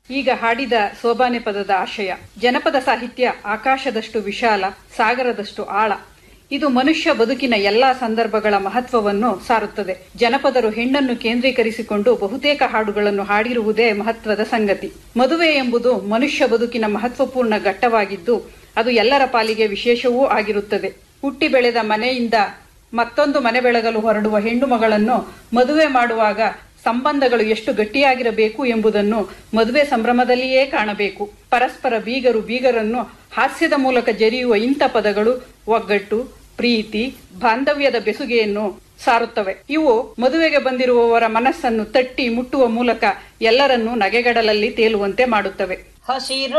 ಈಗ ಹಾಡಿದ ಸೋಬಾನೆ ಪದದ ಆಶಯ ಜನಪದ ಸಾಹಿತ್ಯ ಆಕಾಶದಷ್ಟು ವಿಶಾಲ ಸಾಗರದಷ್ಟು ಆಳ ಇದು ಮನುಷ್ಯ ಬದುಕಿನ ಎಲ್ಲಾ ಸಂದರ್ಭಗಳ ಮಹತ್ವವನ್ನು ಸಾರುತ್ತದೆ ಜನಪದರು ಹೆಣ್ಣನ್ನು ಕೇಂದ್ರೀಕರಿಸಿಕೊಂಡು ಬಹುತೇಕ ಹಾಡುಗಳನ್ನು ಹಾಡಿರುವುದೇ ಮಹತ್ವದ ಸಂಗತಿ ಮದುವೆ ಎಂಬುದು ಮನುಷ್ಯ ಬದುಕಿನ ಮಹತ್ವಪೂರ್ಣ ಘಟ್ಟವಾಗಿದ್ದು ಅದು ಎಲ್ಲರ ಪಾಲಿಗೆ ವಿಶೇಷವೂ ಆಗಿರುತ್ತದೆ ಹುಟ್ಟಿ ಬೆಳೆದ ಮನೆಯಿಂದ ಮತ್ತೊಂದು ಮನೆ ಬೆಳಗಲು ಹೊರಡುವ ಹೆಣ್ಣು ಮಗಳನ್ನು ಮದುವೆ ಮಾಡುವಾಗ ಸಂಬಂಧಗಳು ಎಷ್ಟು ಗಟ್ಟಿಯಾಗಿರಬೇಕು ಎಂಬುದನ್ನು ಮದುವೆ ಸಂಭ್ರಮದಲ್ಲಿಯೇ ಕಾಣಬೇಕು ಪರಸ್ಪರ ಬೀಗರು ಬೀಗರನ್ನು ಹಾಸ್ಯದ ಮೂಲಕ ಜರಿಯುವ ಇಂಥ ಪದಗಳು ಒಗ್ಗಟ್ಟು ಪ್ರೀತಿ ಬಾಂಧವ್ಯದ ಬೆಸುಗೆಯನ್ನು ಸಾರುತ್ತವೆ ಇವು ಮದುವೆಗೆ ಬಂದಿರುವವರ ಮನಸ್ಸನ್ನು ತಟ್ಟಿ ಮುಟ್ಟುವ ಮೂಲಕ ಎಲ್ಲರನ್ನೂ ನಗೆಗಡಲಲ್ಲಿ ತೇಲುವಂತೆ ಮಾಡುತ್ತವೆ ಹಸಿರು